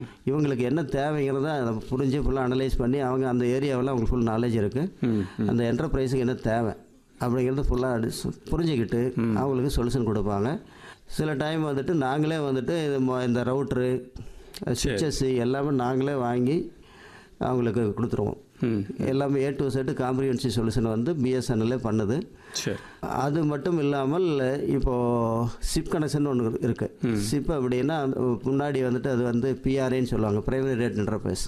இவங்களுக்கு என்ன தேவைங்கிறத அதை புரிஞ்சு ஃபுல்லாக அனலைஸ் பண்ணி அவங்க அந்த ஏரியாவில் அவங்களுக்கு ஃபுல் நாலேஜ் இருக்குது ம் அந்த என்டர்பிரைஸுக்கு என்ன தேவை அப்படிங்கிறது ஃபுல்லாக புரிஞ்சுக்கிட்டு அவங்களுக்கு சொல்யூஷன் கொடுப்பாங்க சில டைம் வந்துட்டு நாங்களே வந்துட்டு இது மொ- இந்த ரவுட்ரு சுவிச்சஸ் எல்லாமே நாங்களே வாங்கி அவங்களுக்கு கொடுத்துருவோம் ம் எல்லாமே A to Z comprehensive solution வந்து பிஎஸ்என்எல்லே பண்ணுது சரி அது மட்டும் இல்லாமல் இப்போது சிப் கனெக்ஷன் ஒன்று இருக்குது சிப் அப்படின்னா அந்த முன்னாடி வந்துட்டு அது வந்து பிஆர்ஏன்னு சொல்லுவாங்க பிரைமரி ரேட் இன்டர்ஃபேஸ்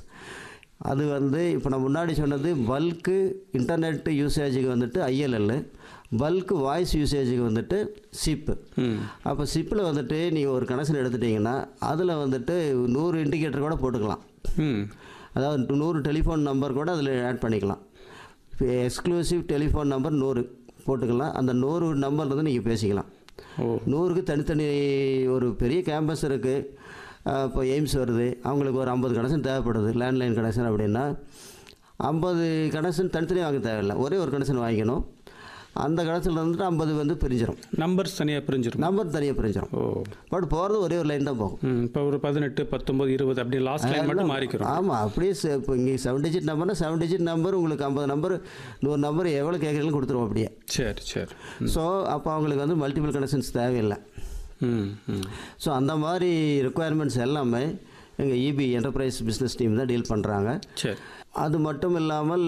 அது வந்து இப்போ நான் முன்னாடி சொன்னது பல்க்கு இன்டர்நெட் யூசேஜுக்கு வந்துட்டு ஐஎல்எல் பல்க்கு வாய்ஸ் யூசேஜுக்கு வந்துட்டு சிப்பு ம் அப்போ சிப்பில் வந்துட்டு நீங்கள் ஒரு கனெக்ஷன் எடுத்துட்டிங்கன்னா அதில் வந்துட்டு நூறு இண்டிகேட்டர் கூட போட்டுக்கலாம் ம் அதாவது நூறு டெலிஃபோன் நம்பர் கூட அதில் ஆட் பண்ணிக்கலாம் இப்போ எக்ஸ்க்ளூசிவ் டெலிஃபோன் நம்பர் நூறு போட்டுக்கலாம் அந்த நூறு நம்பர் வந்து நீங்கள் பேசிக்கலாம் ஓ நூறுக்கு தனித்தனி ஒரு பெரிய கேம்பஸ் இருக்குது இப்போ எய்ம்ஸ் வருது அவங்களுக்கு ஒரு ஐம்பது கனெக்ஷன் தேவைப்படுது லேண்ட்லைன் கனெக்ஷன் அப்படின்னா ஐம்பது கனெக்ஷன் தனித்தனியாக வாங்க தேவையில்லை ஒரே ஒரு கனெக்ஷன் வாங்கிக்கணும் அந்த கனெக்ஷனில் வந்துட்டு ஐம்பது வந்து பிரிஞ்சிடும் நம்பர்ஸ் தனியாக பிரிஞ்சிரும் நம்பர் தனியாக பிரிஞ்சிடும் ஓ பட் போகிறது ஒரே ஒரு லைன் தான் போகும் ம் இப்போ ஒரு பதினெட்டு பத்தொம்பது இருபது அப்படி லாஸ்ட் லைன் மட்டும் மாறிக்கிறோம் ஆமாம் அப்படியே செ- இப்போ இங்கே செவன் டிஜிட் நம்பர்னா செவன் டிஜிட் நம்பர் உங்களுக்கு ஐம்பது நம்பர் நூறு நம்பர் எவ்வளோ கேட்குறீங்களும் கொடுத்துருவோம் அப்படியே சரி சரி ஸோ அப்போ அவங்களுக்கு வந்து மல்டிபிள் கனெக்ஷன்ஸ் தேவையில்லை ம் ம் ஸோ அந்த மாதிரி ரெக்குயர்மெண்ட்ஸ் எல்லாமே எங்கள் இபி என்டர்பிரைஸ் பிஸ்னஸ் டீம் தான் டீல் பண்ணுறாங்க சரி அது மட்டும் இல்லாமல்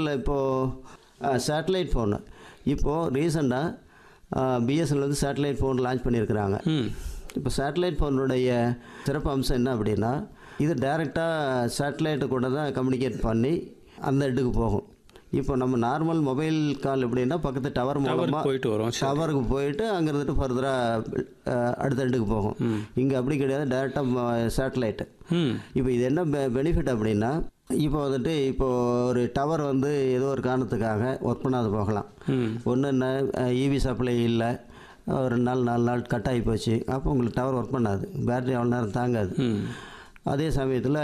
இப்போது சேட்டலைட் ஃபோனு இப்போது ரீசெண்டாக பிஎஸ்என்எல் வந்து சேட்டலைட் ஃபோன் லான்ச் பண்ணியிருக்கிறாங்க ம் இப்போ சேட்டலைட் ஃபோனுடைய சிறப்பு அம்சம் என்ன அப்படின்னா இது டைரெக்டாக சேட்டலைட்டு கூட தான் கம்யூனிகேட் பண்ணி அந்த இடத்துக்கு போகும் இப்போ நம்ம நார்மல் மொபைல் கால் எப்படின்னா பக்கத்து டவர் மூலமாக டவருக்கு போயிட்டு வரோம் சரி டவருக்கு போயிட்டு அங்கே இருந்துட்டு ஃபர்தராக அடுத்த இடத்துக்கு போகும் இங்கே அப்படி கிடையாது டேரெக்டாக சேட்டலைட்டு ம் இப்போ இது என்ன பெனிஃபிட் அப்படின்னா இப்போ வந்துட்டு இப்போ ஒரு டவர் வந்து ஏதோ ஒரு காரணத்துக்காக ஒர்க் பண்ணாது போகலாம் ம் ஒன்று என்ன இவி சப்ளை இல்லை ஒரு ரெண்டு நாள் நாலு நாள் கட் ஆகி போச்சு அப்போ உங்களுக்கு டவர் ஒர்க் பண்ணாது பேட்டரி அவ்வளோ நேரம் தாங்காது ம் அதே சமயத்தில்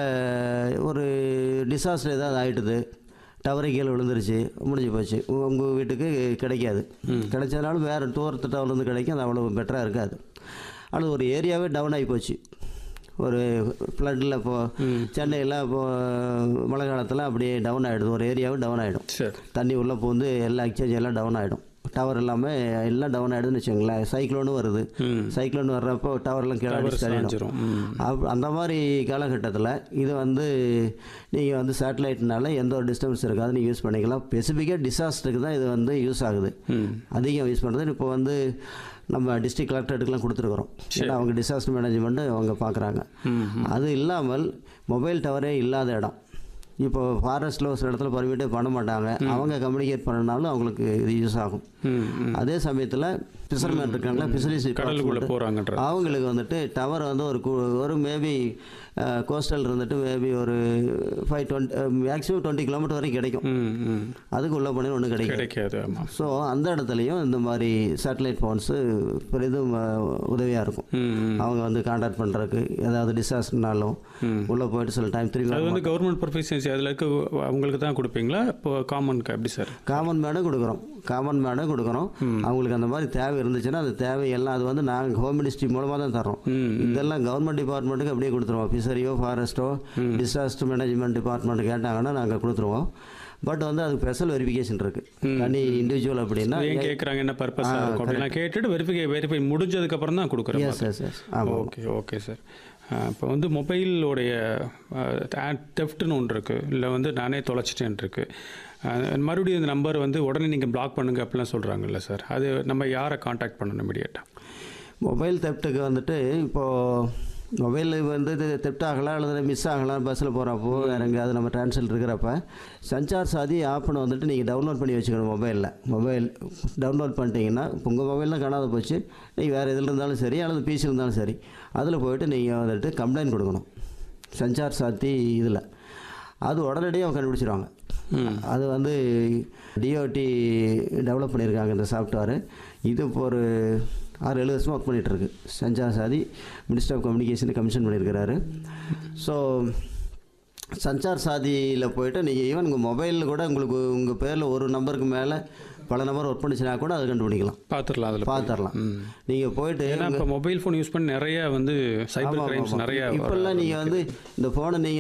ஒரு டிசாஸ்டர் ஏதாவது ஆகிட்டுது டவரை கீழே விழுந்துருச்சு முடிஞ்சு போச்சு உங்கள் வீட்டுக்கு கிடைக்காது கிடைச்சதுனாலும் வேறு தூரத்து டவர்லேருந்து கிடைக்கும் அது அவ்வளோ பெட்டராக இருக்காது ஆனால் ஒரு ஏரியாவே டவுன் ஆகி போச்சு ஒரு ஃப்ளட்டில் இப்போ சென்னையில் இப்போ மழை காலத்தில் அப்படியே டவுன் ஆகிடுது ஒரு ஏரியாவே டவுன் ஆகிடும் சரி தண்ணி உள்ளே பூந்து எல்லா எக்ஸ்சேஞ்ச் எல்லாம் டவுன் ஆகிடும் டவர் எல்லாமே எல்லாம் டவுன் ஆகிடுதுன்னு வச்சுங்களேன் சைக்ளோனும் வருது ம் சைக்ளோன் வர்றப்போ டவர்லாம் கீழே டவர் அடிச்சு தள்ளிடும் சாஞ்சிரும் ம் அப் அந்த மாதிரி காலகட்டத்தில் இது வந்து நீங்கள் வந்து சேட்டலைட்னால எந்த ஒரு டிஸ்டர்பன்ஸ் இருக்காது நீங்கள் யூஸ் பண்ணிக்கலாம் ஸ்பெசிஃபிக்காக டிசாஸ்டருக்கு தான் இது வந்து யூஸ் ஆகுது ம் அதிகம் யூஸ் பண்ணுறது இப்போ வந்து நம்ம டிஸ்ட்ரிக்ட் கலெக்டரேட்டுக்கெலாம் கொடுத்துருக்குறோம் ஏன்னா அவங்க டிசாஸ்டர் மேனேஜ்மெண்ட்டு அவங்க பார்க்குறாங்க ம் அது இல்லாமல் மொபைல் டவரே இல்லாத இடம் இப்போ ஃபாரஸ்ட்டில் ஒரு சில இடத்துல பர்மிட்டே பண்ண மாட்டாங்க அவங்க கம்யூனிகேட் பண்ணனாலும் அவங்களுக்கு இது யூஸ் ஆகும் ம் ம் அதே சமயத்தில் ஃபிஷர்மேன் இருக்காங்களா ஃபிஷரிஸ் கடலுக்குள்ளே போகிறாங்கன்ற அவங்களுக்கு வந்துட்டு டவர் வந்து ஒரு கு- ஒரு மேபி கோஸ்டல் இருந்துட்டு மேபி ஒரு five twenty maximum twenty kilometre வரைக்கும் கிடைக்கும் ம் ம் அதுக்கு உள்ள பண்ணி ஒன்றும் கிடைக்கும் கிடைக்காது ஆமாம் ஸோ அந்த இடத்துலையும் இந்த மாதிரி சேட்டலைட் ஃபோன்ஸு பெரிதும் உதவியாக இருக்கும் ம் ம் அவங்க வந்து காண்டாக்ட் பண்ணுறதுக்கு ஏதாவது டிசாஸ்டர்னாலும் உள்ளே போயிட்டு சில டைம் திரும்பி அது வந்து கவர்மெண்ட் ப்ரொஃபஷன்ஸ் அதில் இருக்க அவங்களுக்கு தான் கொடுப்பீங்களா இப்போ காமனுக்கு எப்படி சார் காமன் மேடம் கொடுக்குறோம் காமன் மேடம் கொடுக்குறோம் அவங்களுக்கு அந்த மாதிரி தேவை இருந்துச்சுன்னா அந்த தேவையெல்லாம் அது வந்து நாங்கள் ஹோம் மினிஸ்ட்ரி மூலமாக தான் தரோம் ம் இதெல்லாம் கவர்மெண்ட் டிபார்ட்மெண்ட்டுக்கு அப்படியே கொடுத்துருவோம் ஃபிஷரியோ ஃபாரஸ்ட்டோ டிசாஸ்டர் மேனேஜ்மெண்ட் டிபார்ட்மெண்ட் கேட்டாங்கன்னா நாங்கள் கொடுத்துருவோம் பட் வந்து அதுக்கு ஸ்பெஷல் வெரிஃபிகேஷன் இருக்குது தனி இண்டிவிஜுவல் அப்படின்னா ஏன் கேட்குறாங்க என்ன பர்பஸாக இருக்கும் அப்படிலாம் கேட்டுட்டு வெரிஃபை வெரிஃபை முடிஞ்சதுக்கப்புறம் தான் கொடுக்குறேன் எஸ் எஸ் எஸ் ஆமாம் ஓகே ஓகே சார் இப்போ வந்து மொபைலோடைய தெஃப்ட்னு ஒன்று இருக்குது இல்லை வந்து நானே தொலைச்சிட்டேன் இருக்குது மறுபடியும் இந்த நம்பர் வந்து உடனே நீங்கள் பிளாக் பண்ணுங்க அப்படிலாம் சொல்கிறாங்கல்ல சார் அது நம்ம யாரை காண்டாக்ட் பண்ணணும் இமீடியட்டாக மொபைல் தெப்ட்டுக்கு வந்துட்டு இப்போது மொபைல் வந்து தெப்ட் ஆகலாம் அல்லது மிஸ் ஆகலாம் பஸ்ஸில் போகிறப்போ வேறு எங்கேயாவது நம்ம டிரான்ஸ்ஃபர் இருக்கிறப்ப சஞ்சார் சாதி ஆப்னு வந்துட்டு நீங்கள் டவுன்லோட் பண்ணி வச்சுக்கணும் மொபைலில் மொபைல் டவுன்லோட் பண்ணிட்டீங்கன்னா இப்போ உங்கள் மொபைல் தான் காணாத போச்சு நீங்கள் வேறு இதில் இருந்தாலும் சரி அல்லது பிசி இருந்தாலும் சரி அதில் போயிட்டு நீங்கள் வந்துட்டு கம்ப்ளைண்ட் கொடுக்கணும் சஞ்சார் சாத்தி இதில் அது உடனடியாக அவங்க கண்டுபிடிச்சிருவாங்க அது வந்து டிஓடி டெவலப் பண்ணியிருக்காங்க இந்த சாஃப்ட்வேர் இது இப்போ ஒரு ஆறு ஏழு வருஷமாக ஒர்க் பண்ணிகிட்ருக்கு Sanchar Saathi minister of communication commission பண்ணியிருக்கிறாரு ஸோ சஞ்சார் சாதியில் போயிட்டு நீங்கள் ஈவன் உங்கள் மொபைலில் கூட உங்களுக்கு உங்கள் பேரில் ஒரு நம்பருக்கு மேலே பல நம்பர் ஒர்க் பண்ணிச்சுனா கூட அதை கண்டுபிடிக்கலாம் பார்த்துடலாம் அதில் பார்த்துடலாம் நீங்கள் போயிட்டு ஏன்னா இப்போ மொபைல் ஃபோன் யூஸ் பண்ணி நிறைய வந்து சைபர் கிரைம்ஸ் நிறைய இப்போல்லாம் நீங்கள் வந்து இந்த ஃபோனை நீங்கள்